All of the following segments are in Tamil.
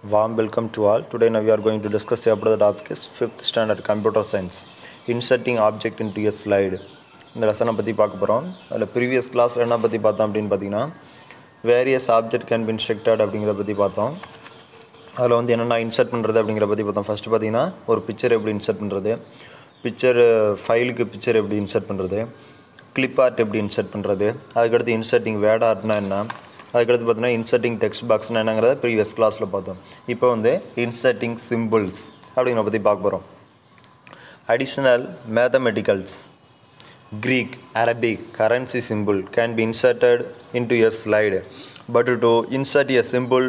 Warm welcome to all. Today now we are going to discuss about the topic is fifth standard computer science. Inserting object into a slide. இந்த லெசனை பற்றி பார்க்க போகிறோம் அதில் ப்ரீவியஸ் கிளாஸில் என்ன பற்றி பார்த்தோம் அப்படின்னு பார்த்தீங்கன்னா various object can be instructed அப்படிங்கிறத பற்றி பார்த்தோம் அதில் வந்து என்னென்ன இன்சர்ட் பண்ணுறது அப்படிங்கிற பற்றி பார்த்தோம் ஃபஸ்ட்டு பார்த்தீங்கன்னா ஒரு பிக்சர் எப்படி இன்சர்ட் பண்ணுறது பிக்சர் ஃபைலுக்கு பிக்சர் எப்படி இன்சர்ட் பண்ணுறது கிளிப் ஆர்ட் எப்படி இன்சர்ட் பண்ணுறது அதுக்கடுத்து இன்சர்ட்டிங் வேர்ட் ஆர்ட்னா என்ன அதுக்கடுத்து பார்த்தீங்கன்னா இன்சர்ட்டிங் டெக்ஸ்ட் பாக்ஸ்னா என்னங்கிறத ப்ரீவியஸ் கிளாஸில் பார்த்தோம் இப்போ வந்து இன்சர்ட்டிங் சிம்பிள்ஸ் அப்படிங்கிற பற்றி பார்க்க போகிறோம் additional mathematicals Greek, Arabic currency symbol can be inserted into a slide. But to insert a symbol,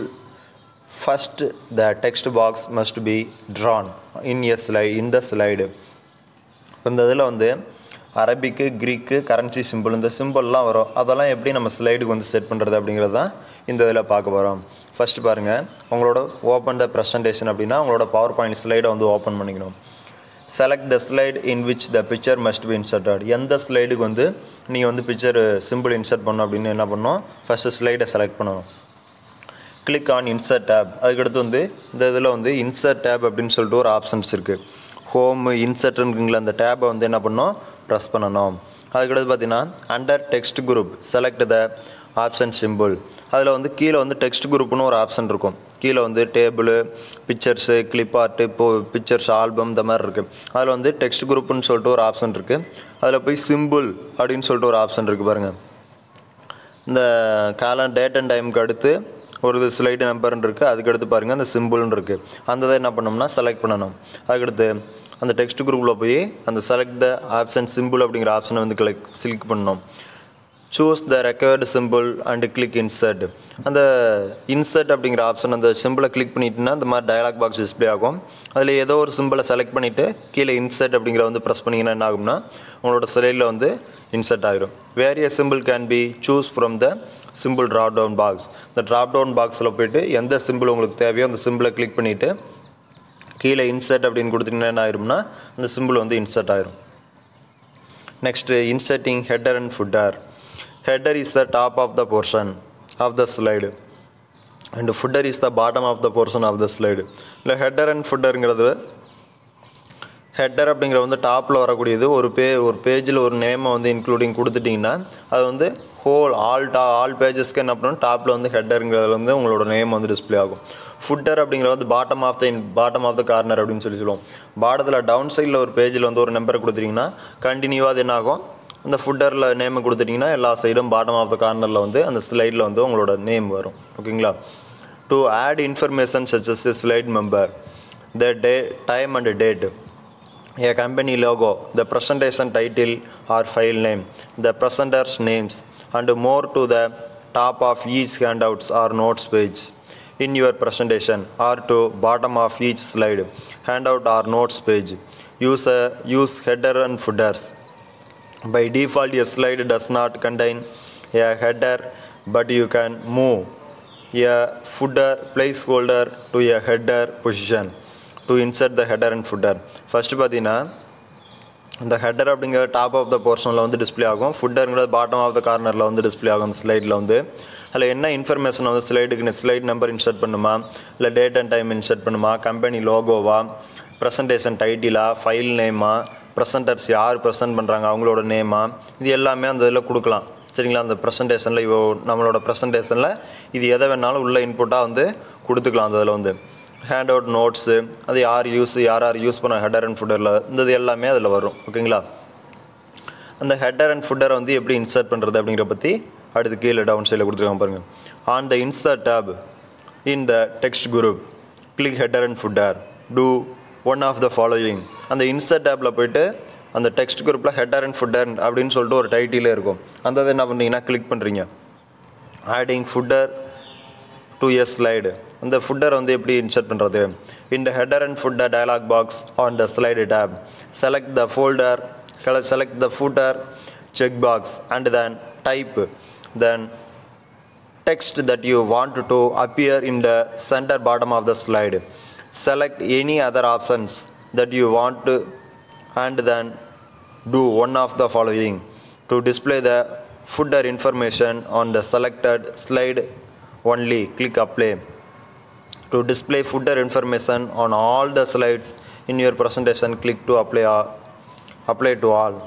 first the text box must be drawn in a slide in the slide. இப்போ இந்த இதில் வந்து அரபிக்கு க்ரீக்கு கரன்சி சிம்பிள் இந்த சிம்பிள்லாம் வரும் அதெல்லாம் எப்படி நம்ம ஸ்லைடுக்கு வந்து செட் பண்ணுறது அப்படிங்கிறது தான் இந்த இதில் பார்க்க போகிறோம் ஃபஸ்ட்டு பாருங்கள் உங்களோட ஓப்பன் த ப்ரெசன்டேஷன் அப்படின்னா உங்களோட பவர் பாயிண்ட் ஸ்லைடை வந்து ஓப்பன் பண்ணிக்கணும் select the slide in which the picture must be inserted எந்த ஸ்லைடுக்கு வந்து நீங்கள் வந்து பிக்சர் சிம்பிள் இன்சர்ட் பண்ணணும் அப்படின்னு என்ன பண்ணணும் ஃபஸ்ட்டு ஸ்லைடை செலக்ட் பண்ணணும் கிளிக் ஆன் இன்சர்ட் டேப் அதுக்கடுத்து வந்து இந்த இதில் வந்து இன்சர்ட் டேப் அப்படின்னு சொல்லிட்டு ஒரு ஆப்ஷன்ஸ் இருக்குது ஹோம் இன்சர்ட்னுங்களா அந்த டேப்பை வந்து என்ன பண்ணணும் ப்ரெஸ் பண்ணணும் அதுக்கடுத்து பார்த்தீங்கன்னா under text group select the option symbol அதில் வந்து கீழே வந்து டெக்ஸ்ட் குரூப்னு ஒரு ஆப்ஷன் இருக்கும் கீழே வந்து டேபிள் பிக்சர்ஸு கிளிப் ஆர்ட்டு இப்போ பிக்சர்ஸ் ஆல்பம் இந்த மாதிரி இருக்குது அதில் வந்து டெக்ஸ்ட் குரூப்னு சொல்லிட்டு ஒரு ஆப்ஷன் இருக்குது அதில் போய் சிம்பிள் அப்படின்னு சொல்லிட்டு ஒரு ஆப்ஷன் இருக்குது பாருங்கள் இந்த காலம் டேட் அண்ட் டைமுக்கு அடுத்து ஒரு ஸ்லைடு நம்பர்னு இருக்குது அதுக்கடுத்து பாருங்கள் அந்த சிம்பிள்னு இருக்குது அந்த இதை என்ன பண்ணோம்னா செலக்ட் பண்ணணும் அதுக்கடுத்து அந்த டெக்ஸ்ட் குரூப்பில் போய் அந்த செலக்ட் த ஆப்ஷன் சிம்பிள் அப்படிங்கிற ஆப்ஷனை வந்து கிளிக் சிலிக் பண்ணணும் choose the required symbol and click insert அந்த இன்சர்ட் அப்படிங்கிற ஆப்ஷன் அந்த சிம்பிளை கிளிக் பண்ணிட்டுனா இந்த மாதிரி டயலாக் பாக்ஸ் டிஸ்பிளே ஆகும் அதில் ஏதோ ஒரு சிம்பிளை செலக்ட் பண்ணிவிட்டு கீழே இன்சர்ட் அப்படிங்கிற வந்து ப்ரெஸ் பண்ணிங்கன்னா என்ன ஆகும்னா உங்களோட ஸ்லைடில் வந்து இன்சர்ட் ஆகிரும் various symbol can be choose from the symbol drop down box இந்த ட்ராப் டவுன் பாக்ஸில் போய்ட்டு எந்த சிம்பிள் உங்களுக்கு தேவையோ அந்த சிம்பிளை கிளிக் பண்ணிவிட்டு கீழே இன்சர்ட் அப்படின்னு கொடுத்தீங்கன்னா என்ன ஆயிரும்னா அந்த சிம்பிள் வந்து இன்சர்ட் ஆயிரும் next inserting header and footer header is the top of the portion of the slide and footer is the bottom of the portion of the slide இல்லை ஹெட்டர் அண்ட் ஃபுட்டருங்கிறது ஹெட்டர் அப்படிங்கிற வந்து டாப்பில் வரக்கூடியது ஒரு பே ஒரு பேஜில் ஒரு நேமை வந்து இன்க்ளூடிங் கொடுத்துட்டிங்கன்னா அது வந்து ஹோல் ஆல் டா ஆல் பேஜஸ்க்கு என்ன பண்ணணும் டாப்பில் வந்து ஹெட்டருங்கிறதுல வந்து உங்களோட நேம் வந்து டிஸ்பிளே ஆகும் ஃபுட்டர் அப்படிங்கிற வந்து bottom of the in bottom of the corner அப்படின்னு சொல்லி சொல்லுவோம் பாட்டத்தில் டவுன் சைடில் ஒரு பேஜில் வந்து ஒரு நம்பரை கொடுத்துட்டிங்கன்னா கண்டினியூவாக அது என்ன ஆகும் அந்த ஃபுட்டரில் நேமை கொடுத்துட்டிங்கன்னா எல்லா சைடும் பாட்டம் ஆஃப் த கார்னரில் வந்து அந்த ஸ்லைடில் வந்து உங்களோட நேம் வரும் ஓகேங்களா to add information such as slide number the day time and date a company logo, the presentation title or file name, the presenter's names, and more to the top of each handouts or notes page in your presentation or to bottom of each slide, handout or notes page. Use, a, use header and footers. By default, a slide does not contain a header, but you can move a footer placeholder to a header position to insert the header and footer. First பார்த்தீங்கன்னா இந்த ஹெட்டர் அப்படிங்கிற டாப் ஆஃப் த போர்ஷனில் வந்து டிஸ்பிளே ஆகும் ஃபுட்டருங்கிறது பாட்டம் ஆஃப் த கார்னரில் வந்து டிஸ்பிளே ஆகும் அந்த ஸ்லைடில் வந்து அதில் என்ன இன்ஃபர்மேஷன் வந்து ஸ்லைடுக்கு ஸ்லைட் நம்பர் இன்சர்ட் பண்ணுமா இல்லை டேட் அண்ட் டைம் இன்சர்ட் பண்ணுமா கம்பெனி லோகோவா ப்ரெசன்டேஷன் டைட்டிலா ஃபைல் நேமா ப்ரெசன்டர்ஸ் யார் ப்ரெசென்ட் பண்ணுறாங்க அவங்களோட நேமா இது எல்லாமே அந்த இதில் கொடுக்கலாம் சரிங்களா அந்த ப்ரெசன்டேஷனில் இவோ நம்மளோட ப்ரெசன்டேஷனில் இது எதை வேணாலும் உள்ள இன்புட்டாக வந்து கொடுத்துக்கலாம் அந்த இதில் வந்து ஹேண்ட் அவுட் நோட்ஸு அது யார் யூஸ் யார் யார் யூஸ் பண்ண ஹெட்டர் அண்ட் ஃபுட்டரில் இந்த இது எல்லாமே அதில் வரும் ஓகேங்களா அந்த ஹெட்டர் அண்ட் ஃபுட்டரை வந்து எப்படி இன்சர்ட் பண்ணுறது அப்படிங்கிற பற்றி அடுத்து கீழே டவுன் சைடில் கொடுத்துருக்காங்க பாருங்கள் on the insert tab in the text group click header and footer do one of the following அந்த இன்சர்ட் டேப்பில் போயிட்டு அந்த டெக்ஸ்ட் குரூப்பில் ஹெட்டர் அண்ட் ஃபுட்டர் அப்படின்னு சொல்லிட்டு ஒரு டைட்டிலே இருக்கும் அந்த இதை என்ன பண்ணுறீங்கன்னா கிளிக் பண்ணுறீங்க adding footer to S slide அந்த ஃபுட்டர் வந்து எப்படி இன்சர்ட் பண்ணுறது இந்த header and footer dialog box on the slide tab select the folder select the footer check box and then type then text that you want to appear in the center bottom of the slide. Select any other options that you want to and then do one of the following to display the footer information on the selected slide only click apply To display footer information on all the slides in your presentation, click to apply, all- apply to all.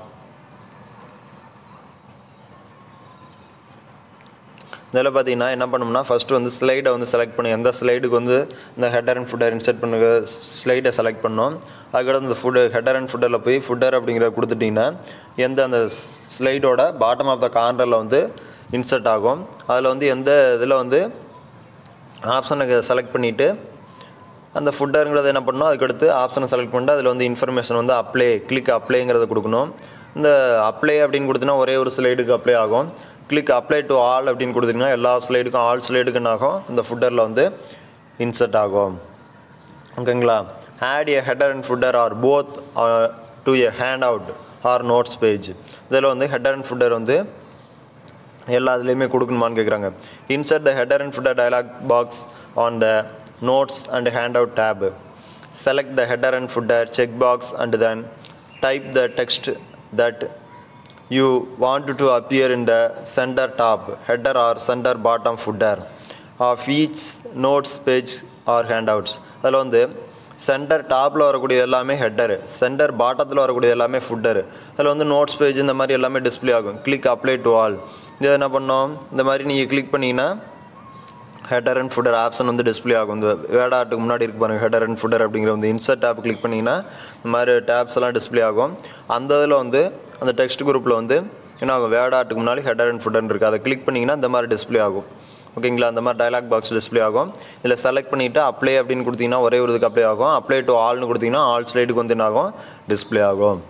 இதில் பார்த்தீங்கன்னா என்ன பண்ணோம்னா ஃபஸ்ட்டு வந்து ஸ்லைடை வந்து செலக்ட் பண்ணி எந்த ஸ்லைடுக்கு வந்து இந்த ஹெட்டர் அண்ட் ஃபுட்டர் இன்சர்ட் பண்ணுற ஸ்லைடை செலக்ட் பண்ணோம் அதுக்கடுத்து இந்த ஃபுட்டு ஹெட்டர் அண்ட் ஃபுட்டரில் போய் ஃபுட்டர் அப்படிங்கிறத கொடுத்துட்டிங்கன்னா எந்த அந்த ஸ்லைடோட பாட்டம் ஆஃப் த கார்னரில் வந்து இன்சர்ட் ஆகும் அதில் வந்து எந்த இதில் வந்து ஆப்ஷனை செலக்ட் பண்ணிவிட்டு அந்த ஃபுட்டருங்கிறத என்ன பண்ணணும் அதுக்கடுத்து ஆப்ஷனை செலக்ட் பண்ணிட்டு அதில் வந்து இன்ஃபர்மேஷன் வந்து அப்ளை கிளிக் அப்ளைங்கிறத கொடுக்கணும் இந்த அப்ளை அப்படின்னு கொடுத்தீங்கன்னா ஒரே ஒரு ஸ்லைடுக்கு அப்ளை ஆகும் கிளிக் அப்ளை டு ஆல் அப்படின்னு கொடுத்தீங்கன்னா எல்லா ஸ்லைடுக்கும் ஆல் ஸ்லைடுக்கு என்ன ஆகும் இந்த ஃபுட்டரில் வந்து இன்சர்ட் ஆகும் ஓகேங்களா add a header and footer or both to a handout or notes page இதில் வந்து ஹெட்டர் அண்ட் ஃபுட்டர் வந்து எல்லா இதுலேயுமே கொடுக்கணுமான்னு கேட்குறாங்க insert the header and footer dialog box on the notes and handout tab select the header and footer check box and then type the text that you want to appear in the center top header or center bottom footer of each notes page or handouts அதில் வந்து சென்டர் டாப்பில் வரக்கூடிய எல்லாமே ஹெட்டரு சென்டர் பாட்டத்தில் வரக்கூடிய எல்லாமே ஃபுட்டரு அதில் வந்து நோட்ஸ் பேஜ் இந்த மாதிரி எல்லாமே டிஸ்ப்ளே ஆகும் கிளிக் அப்ளை டு ஆல் இது என்ன பண்ணோம் இந்த மாதிரி நீங்கள் கிளிக் பண்ணிங்கன்னா ஹெட்டர் அண்ட் ஃபுட்டர் ஆப்ஷன் வந்து டிஸ்ப்ளே ஆகும் இந்த வேட் ஆர்ட்டுக்கு முன்னாடி இருக்கு பாருங்க ஹெட்டர் அண்ட் ஃபுட்டர் அப்படிங்கிற வந்து இன்சர்ட் டேப் கிளிக் பண்ணிங்கன்னா இந்த மாதிரி டேப்ஸ் எல்லாம் டிஸ்ப்ளே ஆகும் அந்த இதில் வந்து அந்த டெக்ஸ்ட் குரூப்பில் வந்து என்ன ஆகும் வேட் ஆர்ட்டுக்கு முன்னாடி ஹெட்டர் அண்ட் ஃபுட்டர் இருக்குது அதை கிளிக் பண்ணிங்கன்னா இந்த மாதிரி டிஸ்ப்ளே ஆகும் ஓகேங்களா அந்த மாதிரி டயலாக் பாக்ஸ் டிஸ்ப்ளே ஆகும் இதில் செலக்ட் பண்ணிவிட்டு அப்ளை அப்படின்னு கொடுத்தீங்கன்னா ஒரே ஒரு இதுக்கு அப்ளை ஆகும் அப்ளை டு ஆல்னு கொடுத்தீங்கன்னா ஆல் ஸ்லைடுக்கு வந்து என்ன ஆகும் டிஸ்ப்ளே ஆகும்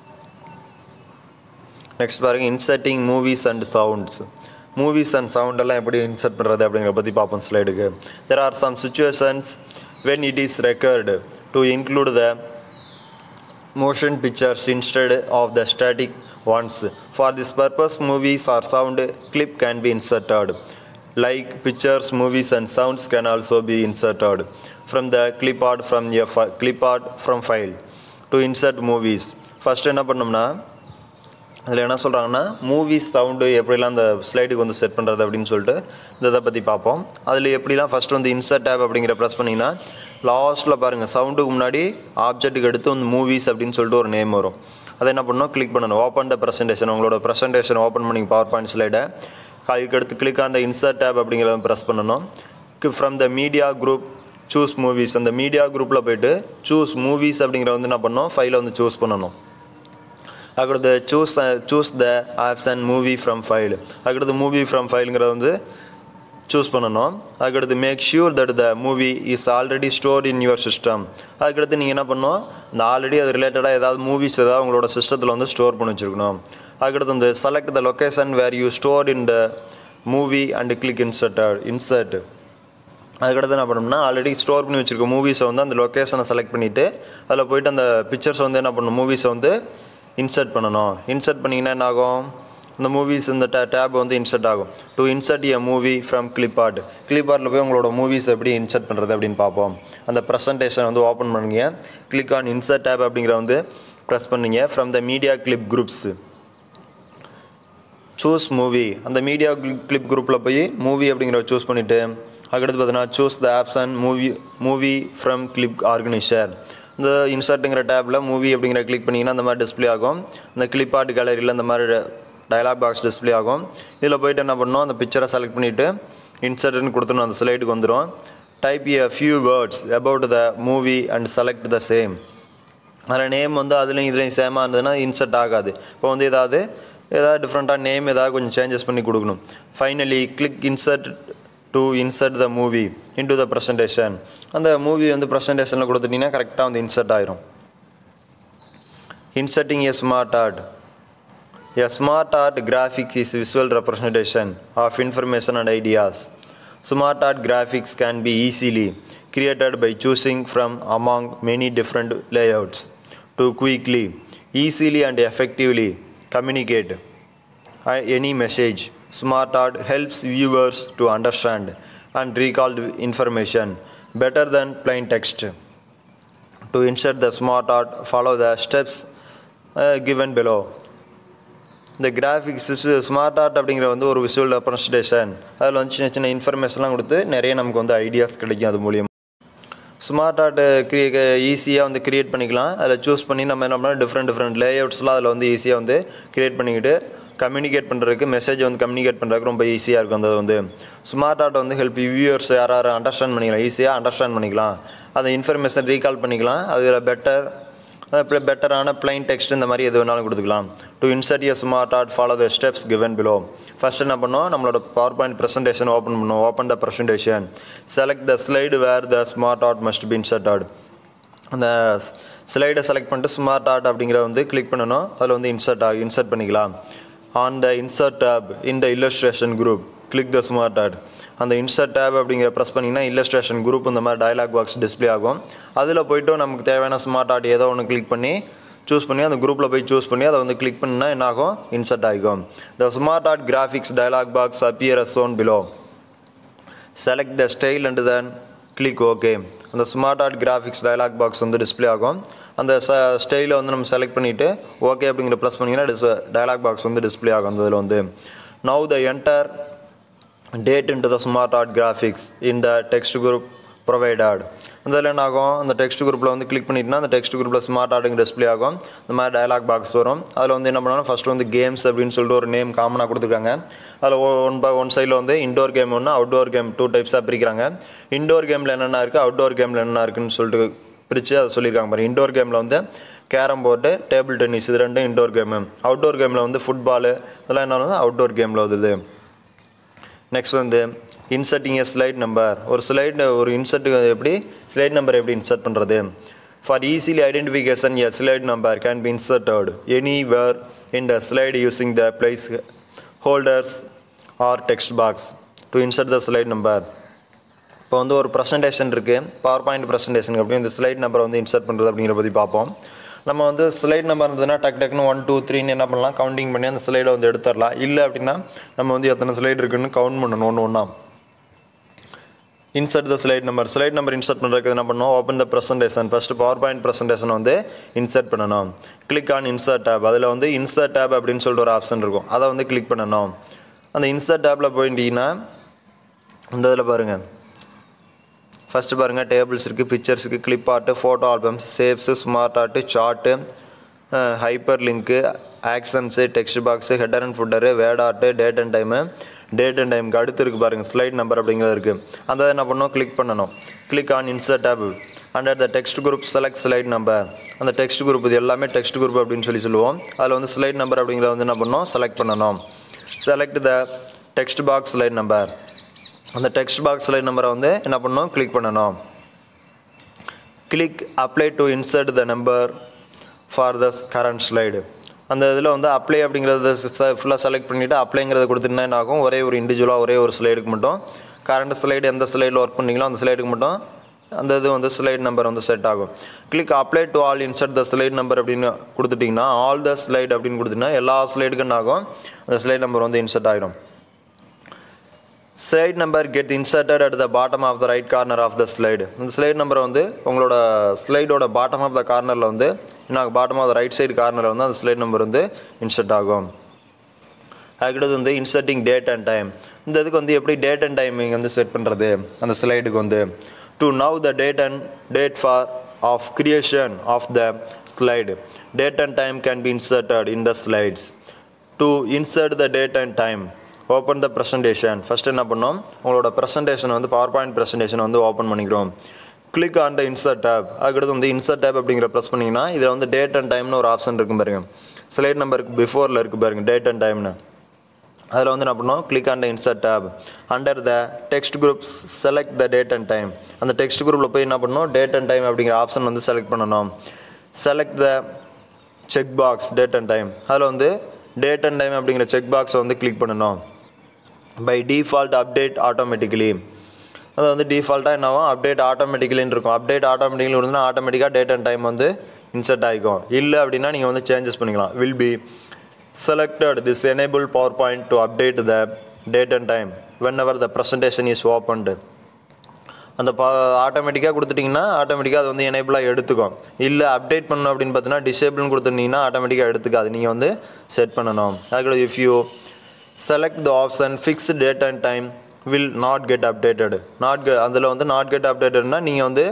நெக்ஸ்ட் பாருங்க inserting movies and sounds movies and sound எல்லாம் எப்படி இன்சர்ட் பண்ணுறது அப்படிங்கிற பற்றி பார்ப்போம் ஸ்லைடுக்கு there are some situations when it is required to include the motion pictures instead of the static ones. For this purpose, movies or sound clip can be inserted. Like pictures, movies, and sounds can also be inserted from the clip art from a fi- clip art from file. To insert movies, first என்ன பண்ணோம்னா அதில் என்ன சொல்கிறாங்கன்னா மூவிஸ் சவுண்டு எப்படிலாம் அந்த ஸ்லைடுக்கு வந்து செட் பண்ணுறது அப்படின்னு சொல்லிட்டு இந்த இதை பற்றி பார்ப்போம் அதில் எப்படிலாம் ஃபஸ்ட்டு வந்து இன்சர்ட் டேப் அப்படிங்கிற ப்ரெஸ் பண்ணிங்கன்னா லாஸ்ட்டில் பாருங்கள் சவுண்டுக்கு முன்னாடி ஆப்ஜெக்ட்டுக்கு எடுத்து வந்து மூவிஸ் அப்படின்னு சொல்லிட்டு ஒரு நேம் வரும் அதை என்ன பண்ணணும் கிளிக் பண்ணணும் ஓப்பன் த ப்ரெசன்டேஷன் உங்களோட ப்ரெசன்டேஷன் ஓப்பன் பண்ணி பவர் பாயிண்ட் ஸ்லைடை அதுக்கு அடுத்து கிளிக் அந்த இன்சர்ட் டேப் அப்படிங்கிறத ப்ரெஸ் பண்ணணும் from the media group choose movies அந்த மீடியா குரூப்பில் போயிட்டு சூஸ் மூவிஸ் அப்படிங்கிற வந்து என்ன பண்ணணும் ஃபைலை வந்து சூஸ் பண்ணணும் அதுக்கடுத்து choose choose the option movie from file அதுக்கடுத்து மூவி ஃப்ரம் ஃபைலுங்கிறத வந்து சூஸ் பண்ணணும் அதுக்கடுத்து make sure that the movie is already store in your system அதுக்கடுத்து நீங்கள் என்ன பண்ணணும் இந்த ஆல்ரெடி அது ரிலேட்டடாக ஏதாவது மூவிஸ் ஏதாவது உங்களோட சிஸ்டத்தில் வந்து ஸ்டோர் பண்ணி வச்சுருக்கணும் அதுக்கடுத்து இந்த select the location where you store in the movie and click inserted insert அதுக்கடுத்து என்ன பண்ணோம்னா ஆல்ரெடி ஸ்டோர் பண்ணி வச்சுருக்க மூவிஸை வந்து அந்த லொக்கேஷனை செலக்ட் பண்ணிவிட்டு அதில் போயிட்டு அந்த பிக்சர்ஸ் வந்து என்ன பண்ணணும் மூவிஸை வந்து இன்சர்ட் பண்ணணும் இன்சர்ட் பண்ணிங்கன்னா என்ன ஆகும் இந்த மூவிஸ் இந்த டே டேப் வந்து இன்சர்ட் ஆகும் to insert a movie from clip art கிளிப்பார்ட்டில் போய் உங்களோட மூவிஸ் எப்படி இன்சர்ட் பண்ணுறது அப்படின்னு பார்ப்போம் அந்த ப்ரெசன்டேஷன் வந்து ஓப்பன் பண்ணுங்க கிளிக் ஆன் இன்சர்ட் டேப் அப்படிங்கிற வந்து ப்ரெஸ் பண்ணீங்க from the media clip groups choose movie அந்த மீடியா கிளிப் குரூப்பில் போய் மூவி அப்படிங்கிற சூஸ் பண்ணிவிட்டு அதுக்கடுத்து பார்த்தீங்கன்னா choose the option movie movie from clip organiser இந்த இன்சர்ட்டுங்கிற டேப்பில் மூவி அப்படிங்கிற கிளிக் பண்ணிங்கன்னா அந்த மாதிரி டிஸ்ப்ளே ஆகும் இந்த கிளிப் ஆர்ட் கேலரியில் இந்த மாதிரி டயலாக் பாக்ஸ் டிஸ்ப்ளே ஆகும் இதில் போயிட்டு என்ன பண்ணணும் அந்த பிக்சரை செலக்ட் பண்ணிவிட்டு இன்சர்ட்னு கொடுத்துணும் அந்த ஸ்லைடுக்கு வந்துடும் type a few words about the movie and select the same அதில் நேம் வந்து அதுலேயும் இதுலேயும் சேமாக இருந்ததுன்னா இன்சர்ட் ஆகாது இப்போ வந்து ஏதாவது ஏதாவது டிஃப்ரெண்ட்டாக நேம் ஏதாவது கொஞ்சம் சேஞ்சஸ் பண்ணி கொடுக்கணும் finally click insert to insert the movie into the presentation அந்த மூவி வந்து ப்ரெசன்டேஷனில் கொடுத்துட்டிங்கன்னா கரெக்டாக வந்து இன்சர்ட் ஆயிரும் inserting a smart art A smart art graphics is visual representation of information and ideas. Smart art graphics can be easily created by choosing from among many different layouts to quickly, easily and effectively communicate uh, any message. Smart art helps viewers to understand and recall the information better than plain text. To insert the smart art, follow the steps uh, given below. இந்த கிராஃபிக்ஸ் ஸ்மார்ட் ஆர்ட் அப்படிங்கிற வந்து ஒரு விஷுவல் ரெப்ரஸன்டேஷன் அதில் வந்து சின்ன சின்ன இன்ஃபர்மேஷன்லாம் கொடுத்து நிறைய நமக்கு வந்து ஐடியாஸ் கிடைக்கும் அது மூலியமாக ஸ்மார்ட் ஆர்ட் க்ரியே ஈஸியாக வந்து க்ரியேட் பண்ணிக்கலாம் அதில் சூஸ் பண்ணி நம்ம என்ன பண்ணலாம் டிஃப்ரெண்ட் டிஃப்ரெண்ட் லேஅவுட்ஸ்லாம் அதில் வந்து ஈஸியாக வந்து க்ரியேட் பண்ணிக்கிட்டு கம்யூனிகேட் பண்ணுறதுக்கு மெசேஜ் வந்து கம்யூனிகேட் பண்ணுறதுக்கு ரொம்ப ஈஸியாக இருக்கும் அந்த வந்து ஸ்மார்ட் ஆர்ட் வந்து ஹெல்ப் வியூவர்ஸ் யார் யார் அண்டர்ஸ்டாண்ட் பண்ணிக்கலாம் ஈஸியாக அண்டர்ஸ்டாண்ட் பண்ணிக்கலாம் அந்த இன்ஃபர்மேஷன் ரீகால் பண்ணிக்கலாம் அதில் பெட்டர் அப்புறம் பெட்டரான பிளைன் டெக்ஸ்ட் இந்த மாதிரி எது வேணாலும் கொடுத்துக்கலாம் to insert a smart art follow the steps given below first என்ன பண்ணோம் நம்மளோட பவர் பாயிண்ட் ப்ரெசன்டேஷன் ஓப்பன் பண்ணோம் open the presentation select the slide where the smart art must be inserted அந்த ஸ்லைடை செலக்ட் பண்ணிட்டு ஸ்மார்ட் ஆர்ட் அப்படிங்கிற வந்து கிளிக் பண்ணணும் அதில் வந்து இன்சர்ட் ஆகி இன்சர்ட் பண்ணிக்கலாம் on the insert tab in the illustration group click the smart art அந்த இன்சர்ட் டேப் அப்படிங்கிற ப்ரெஸ் பண்ணிங்கன்னா இல்லஸ்ட்ரேஷன் குரூப் இந்த மாதிரி டயலாக் பாக்ஸ் டிஸ்ப்ளே ஆகும் அதில் போய்ட்டு நமக்கு தேவையான ஸ்மார்ட் ஆர்ட் ஏதோ ஒன்று கிளிக் பண்ணி சூஸ் பண்ணி அந்த குரூப்பில் போய் சூஸ் பண்ணி அதை வந்து கிளிக் பண்ணினா என்ன ஆகும் இன்சர்ட் ஆகிக்கும் the smart art graphics dialog box appear as shown below select the style and then click okay அந்த smart art graphics dialog box வந்து டிஸ்ப்ளே ஆகும் அந்த ச ஸ்டைலை வந்து நம்ம செலக்ட் பண்ணிவிட்டு ஓகே அப்படிங்கிற ப்ளஸ் பண்ணிங்கன்னா டிஸ் டயலாக் பாக்ஸ் வந்து டிஸ்ப்ளே ஆகும் அந்த இதில் வந்து now the enter data into the smart art graphics in the text group provided அந்த இதில் என்ன ஆகும் அந்த டெக்ஸ்ட் குரூப்பில் வந்து கிளிக் பண்ணிட்டுனா அந்த டெக்ஸ்ட் குரூப்பில் ஸ்மார்ட் ஆர்ட்டுங்க டிஸ்ப்ளே ஆகும் இந்த மாதிரி டயலாக் பாக்ஸ் வரும் அதில் வந்து என்ன பண்ணணும் ஃபஸ்ட்டு வந்து கேம்ஸ் அப்படின்னு சொல்லிட்டு ஒரு நேம் காமனாக கொடுத்துருக்காங்க அதில் ஒன் பை ஒன் சைடில் வந்து இண்டோர் கேம் ஒன்று அவுட்டோர் கேம் டூ டைப்ஸாக பிரிக்கிறாங்க இண்டோர் கேமில் என்னென்ன இருக்குது அவுட்டோர் கேமில் என்னென்ன இருக்குன்னு சொல்லிட்டு பிரித்து அதை சொல்லியிருக்காங்க பாருங்க இண்டோர் கேமில் வந்து கேரம் போர்டு டேபிள் டென்னிஸ் இது ரெண்டும் இண்டோர் கேமு அவுட்டோர் கேமில் வந்து ஃபுட்பாலு இதெல்லாம் என்ன அவுட்டோர் கேமில் வருது நெக்ஸ்ட் வந்து இன்சர்ட்டிங் எ ஸ்லைட் நம்பர் ஒரு ஸ்லைட் ஒரு இன்சர்ட் எப்படி ஸ்லைட் நம்பர் எப்படி இன்சர்ட் பண்ணுறது for easily identification a slide number can be inserted anywhere in the slide using the placeholders or text box to insert the slide number இப்போ வந்து ஒரு ப்ரெசன்டேஷன் இருக்குது பவர் பாயிண்ட் ப்ரெசன்டேஷனுக்கு அப்படி இந்த ஸ்லைட் நம்பரை வந்து இன்சர்ட் பண்ணுறது அப்படிங்கிற பற்றி பார்ப்போம் நம்ம வந்து ஸ்லைட் நம்பர் இருந்ததுன்னா டக்கு டக்குன்னு ஒன் டூ த்ரீன்னு என்ன பண்ணலாம் கவுண்டிங் பண்ணி அந்த ஸ்லைடை வந்து எடுத்துடலாம் இல்லை அப்படின்னா நம்ம வந்து எத்தனை ஸ்லைடு இருக்குன்னு கவுண்ட் பண்ணணும் ஒன்று ஒன்றா insert the slide number slide number insert பண்ணுறதுக்கு என்ன பண்ணணும் open the presentation first PowerPoint presentation வந்து இன்சர்ட் பண்ணணும் கிளிக் ஆன் இன்சர்ட் டேப் அதில் வந்து இன்சர்ட் டேப் அப்படின்னு சொல்லிட்டு ஒரு ஆப்ஷன் இருக்கும் அதை வந்து கிளிக் பண்ணணும் அந்த இன்சர்ட் டேப்பில் போயிட்டீங்கன்னா இந்த இதில் பாருங்கள் ஃபஸ்ட்டு பாருங்கள் டேபிள்ஸ் இருக்குது பிக்சர்ஸ் இருக்குது கிளிப் ஆர்ட்டு ஃபோட்டோ ஆல்பம்ஸ் சேவ்ஸு smart art chart hyperlink actions text box header and footer word art date and time date and டைமுக்கு அடுத்து இருக்குது பாருங்கள் ஸ்லைட் நம்பர் அப்படிங்கிறது இருக்குது அந்த என்ன பண்ணணும் கிளிக் பண்ணணும் click on insert tab under the text group select slide number அந்த டெக்ஸ்ட் குரூப் இது எல்லாமே டெக்ஸ்ட் குரூப் அப்படின்னு சொல்லி சொல்லுவோம் அதில் வந்து ஸ்லைட் நம்பர் அப்படிங்கிறத வந்து என்ன பண்ணணும் செலக்ட் பண்ணணும் select the text box slide number அந்த டெக்ஸ்ட் பாக்ஸ் ஸ்லைட் நம்பரை வந்து என்ன பண்ணணும் கிளிக் பண்ணணும் click apply to insert the number for the current slide அந்த இதில் வந்து அப்ளை அப்படிங்கிறத ஃபுல்லாக செலக்ட் பண்ணிவிட்டு அப்ளைங்கிறத கொடுத்துட்டுனா என்ன ஆகும் ஒரே ஒரு இண்டிவிஜுவலாக ஒரே ஒரு ஸ்லைடுக்கு மட்டும் கரண்ட் ஸ்லைடு எந்த ஸ்லைடில் ஒர்க் பண்ணீங்களோ அந்த ஸ்லைடுக்கு மட்டும் அந்த இது வந்து ஸ்லைட் நம்பர் வந்து செட் ஆகும் click apply to all insert the slide number அப்படின்னு கொடுத்துட்டிங்கன்னா ஆல் த ஸ்லைட் அப்படின்னு கொடுத்தீங்கன்னா எல்லா ஸ்லைடுக்கும் என்ன ஆகும் அந்த ஸ்லைட் நம்பர் வந்து இன்சர்ட் ஆகிடும் slide number get inserted at the bottom of the right corner of the slide இந்த ஸ்லைட் நம்பரை வந்து உங்களோட ஸ்லைடோட பாட்டம் ஆஃப் த கார்னரில் வந்து என்ன bottom of the right side கார்னரில் வந்து அந்த ஸ்லைட் நம்பர் வந்து இன்சர்ட் ஆகும் அதுக்கடுத்து வந்து இன்சர்ட்டிங் டேட் அண்ட் டைம் இந்த இதுக்கு வந்து எப்படி டேட் அண்ட் டைமிங் வந்து செட் பண்ணுறது அந்த ஸ்லைடுக்கு வந்து to now the date and date for of creation of the slide date and time can be inserted in the slides to insert the date and time open the presentation first என்ன பண்ணோம் உங்களோட ப்ரெசன்டேஷன் வந்து பவர் பாயிண்ட் ப்ரெசன்டேஷன் வந்து ஓப்பன் பண்ணிக்கிறோம் click on the insert tab அதுக்கடுத்து வந்து இன்சர்ட் டேப் அப்படிங்கிற ப்ரெஸ் பண்ணிங்கன்னா இதில் வந்து டேட் அண்ட் டைம்னு ஒரு ஆப்ஷன் இருக்கும் பாருங்க ஸ்லைட் நம்பருக்கு பிஃபோரில் இருக்குது பாருங்க டேட் அண்ட் டைம்னு அதில் வந்து என்ன பண்ணோம் click on the insert tab under the text group select the date and time அந்த டெக்ஸ்ட் குரூப்பில் போய் என்ன பண்ணணும் டேட் அண்ட் டைம் அப்படிங்கிற ஆப்ஷன் வந்து செலக்ட் பண்ணணும் select the check box date and time அதில் வந்து டேட் அண்ட் டைம் அப்படிங்கிற செக் பாக்ஸை வந்து கிளிக் பண்ணணும் பை டிஃபால்ட் அப்டேட் ஆட்டோமேட்டிக்கலி அது வந்து டிஃபால்ட்டாக என்னவும் அப்டேட் ஆட்டோமேட்டிக்கலின்னு இருக்கும் அப்டேட் ஆட்டோமேட்டிக்கலி இருந்ததுன்னா ஆட்டோமேட்டிக்காக டேட் அண்ட் டைம் வந்து இன்சர்ட் ஆகிக்கும் இல்லை அப்படின்னா நீங்கள் வந்து சேஞ்சஸ் பண்ணிக்கலாம் will be selected this enable PowerPoint to update the date and time whenever the presentation is opened அந்த பா ஆட்டோமேட்டிக்காக கொடுத்துட்டிங்கன்னா ஆட்டோமேட்டிக்காக அது வந்து எனேபிளாக எடுத்துக்கும் இல்லை அப்டேட் பண்ணணும் அப்படின்னு பார்த்தீங்கன்னா டிசேபிள்னு கொடுத்துருந்தீங்கன்னா ஆட்டோமேட்டிக்காக எடுத்துக்காது நீங்கள் வந்து செட் பண்ணணும் அதுக்கு if you select the option fix date and time will not get updated not get அதில் வந்து நாட் கெட் அப்டேட்டட்னா நீங்கள் வந்து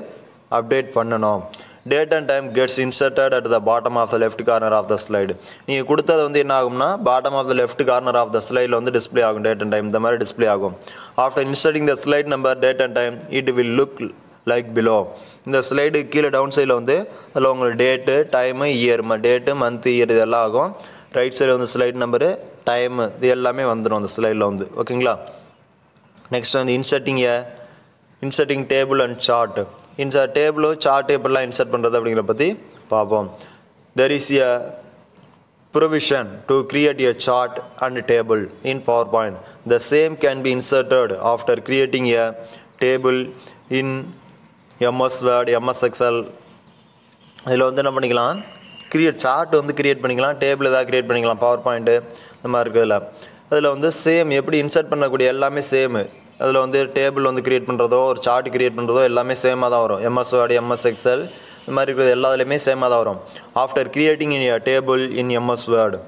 அப்டேட் பண்ணணும் date and time gets inserted at the bottom of the left corner of the slide நீங்கள் கொடுத்தது வந்து என்ன ஆகும்னா bottom of the left corner of the ஸ்லைடில் வந்து டிஸ்ப்ளே ஆகும் டேட் அண்ட் டைம் இந்த மாதிரி டிஸ்ப்ளே ஆகும் after inserting the slide number date and time it will look like below இந்த ஸ்லைடு கீழே டவுன் சைடில் வந்து அதில் உங்களுக்கு date time year date month year இதெல்லாம் ஆகும் ரைட் சைடில் வந்து ஸ்லைட் நம்பரு டைமு இது எல்லாமே வந்துடும் அந்த ஸ்லைடில் வந்து ஓகேங்களா நெக்ஸ்ட் வந்து inserting a inserting table and chart இந்த டேபிளோ சார்ட் எப்படிலாம் இன்சர்ட் பண்ணுறது அப்படிங்கிற பற்றி பார்ப்போம் there is a provision to create a chart and table in PowerPoint. The same can be inserted after creating a table in MS Word, MS Excel. இதில் வந்து என்ன பண்ணிக்கலாம் கிரியேட் சார்ட் வந்து கிரியேட் பண்ணிக்கலாம் டேபிள் ஏதாவது கிரியேட் பண்ணிக்கலாம் பவர் பாயிண்ட்டு இந்த மாதிரி இருக்கிறதுல அதில் வந்து சேம் எப்படி இன்சர்ட் பண்ணக்கூடிய எல்லாமே சேமு அதில் வந்து டேபிள் வந்து கிரியேட் பண்ணுறதோ ஒரு சார்ட் கிரியேட் பண்ணுறதோ எல்லாமே சேமாக தான் வரும் எம்எஸ் வேர்டு எம்எஸ் எக்ஸல் இந்த மாதிரி இருக்கிறது எல்லாத்துலேயுமே சேமாக தான் வரும் after creating in a table in MS Word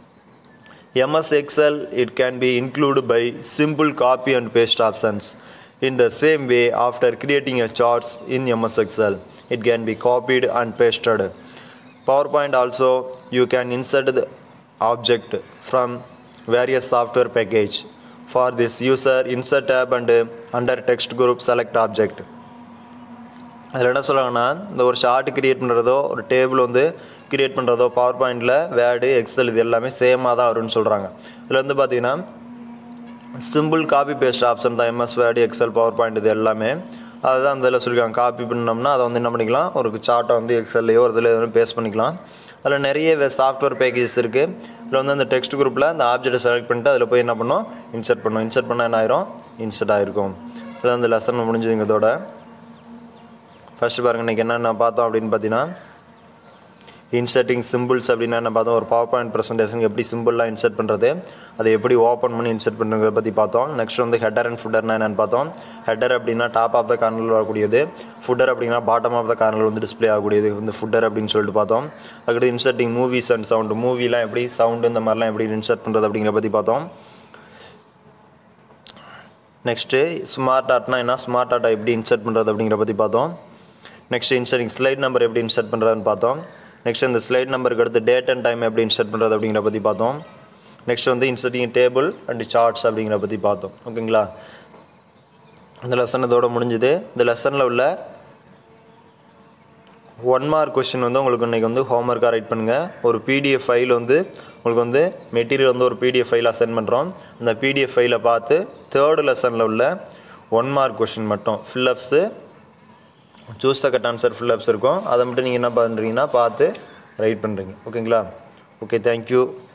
MS Excel, it can be included by simple copy and paste options. In the same way, after creating a charts in MS Excel, it can be copied and pasted. PowerPoint also, you can insert the object from various software package. For this user, insert tab and uh, under text group, select object. அதில் என்ன சொல்கிறாங்கன்னா இந்த ஒரு ஷார்ட் கிரியேட் பண்ணுறதோ ஒரு டேபிள் வந்து கிரியேட் பண்ணுறதோ பவர் பாயிண்டில் வேர்டு எக்ஸல் இது எல்லாமே சேமாக தான் வரும்னு சொல்கிறாங்க இதில் வந்து பார்த்தீங்கன்னா சிம்பிள் காப்பி பேஸ்ட் ஆப்ஷன் தான் MS Word Excel PowerPoint இது எல்லாமே அதுதான் அந்த இதில் சொல்லியிருக்காங்க காப்பி பண்ணோம்னா அதை வந்து என்ன பண்ணிக்கலாம் ஒரு சார்ட்டை வந்து எக்ஸல்லையோ ஒரு இதில் எதுவும் பேஸ்ட் பண்ணிக்கலாம் அதில் நிறைய சாஃப்ட்வேர் பேக்கேஜஸ் இருக்குது இதில் வந்து அந்த டெக்ஸ்ட் குரூப்பில் அந்த ஆப்ஜெக்டை செலக்ட் பண்ணிட்டு அதில் போய் என்ன பண்ணோம் இன்சர்ட் பண்ணோம் இன்சர்ட் பண்ணால் என்ன ஆயிரும் இன்சர்ட் ஆகிருக்கும் இதில் அந்த லெசன் முடிஞ்சுதுங்க இதோட ஃபஸ்ட்டு பாருங்கள் இன்றைக்கி என்னென்ன பார்த்தோம் அப்படின்னு பார்த்தீங்கன்னா இன்சர்ட்டிங் சிம்பிள்ஸ் அப்படின்னா என்ன பார்த்தோம் ஒரு பவர் பாயிண்ட் ப்ரெசன்டேஷன் எப்படி சிம்பிளாக இன்சர்ட் பண்ணுறது அதை எப்படி ஓப்பன் பண்ணி இன்சர்ட் பண்ணுறத பற்றி பார்த்தோம் நெக்ஸ்ட் வந்து ஹெட்டர் அண்ட் ஃபுட்டர்னா என்னென்னு பார்த்தோம் ஹெட்டர் அப்படின்னா டாப் ஆஃப் த கார்னரில் வரக்கூடியது ஃபுட்டர் அப்படின்னா பாட்டம் ஆஃப் த கார்னரில் வந்து டிஸ்ப்ளே ஆகக்கூடியது வந்து ஃபுட்டர் அப்படின்னு சொல்லிட்டு பார்த்தோம் அதுக்கடுத்து இன்சர்ட்டிங் மூவிஸ் அண்ட் சவுண்டு மூவிலாம் எப்படி சவுண்டு இந்த மாதிரிலாம் எப்படி இன்சர்ட் பண்ணுறது அப்படிங்கிற பற்றி பார்த்தோம் நெக்ஸ்ட்டு ஸ்மார்ட் ஆர்ட்னா என்ன ஸ்மார்ட் ஆர்ட்டை எப்படி இன்சர்ட் பண்ணுறது அப்படிங்கிற பற்றி பார்த்தோம் நெக்ஸ்ட் இன்சர்ட்டிங் ஸ்லைட் நம்பர் எப்படி இன்சர்ட் பண்ணுறதுன்னு பார்த்தோம் நெக்ஸ்ட் இந்த ஸ்லைட் நம்பருக்கு அடுத்து டேட் அண்ட் டைம் எப்படி இன்சர்ட் பண்ணுறது அப்படிங்கிற பற்றி பார்த்தோம் நெக்ஸ்ட் வந்து இன்சர்ட்டிங் டேபிள் அண்ட் சார்ட்ஸ் அப்படிங்கிற பற்றி பார்த்தோம் ஓகேங்களா இந்த லெசன் இதோட முடிஞ்சுது இந்த லெசனில் உள்ள ஒன் மார்க் கொஸ்டின் வந்து உங்களுக்கு இன்றைக்கி வந்து ஹோம்ஒர்க்காக ரைட் பண்ணுங்கள் ஒரு பிடிஎஃப் ஃபைல் வந்து உங்களுக்கு வந்து மெட்டீரியல் வந்து ஒரு பிடிஎஃப் ஃபைலாக சென்ட் பண்ணுறோம் அந்த பிடிஎஃப் ஃபைலை பார்த்து தேர்டு லெசனில் உள்ள ஒன் மார்க் கொஸ்டின் மட்டும் fill ups choose the correct answer fill ups இருக்கும் அதை மட்டும் நீங்கள் என்ன பண்ணுறீங்கன்னா பார்த்து ரைட் பண்ணுறீங்க ஓகேங்களா ஓகே தேங்க்யூ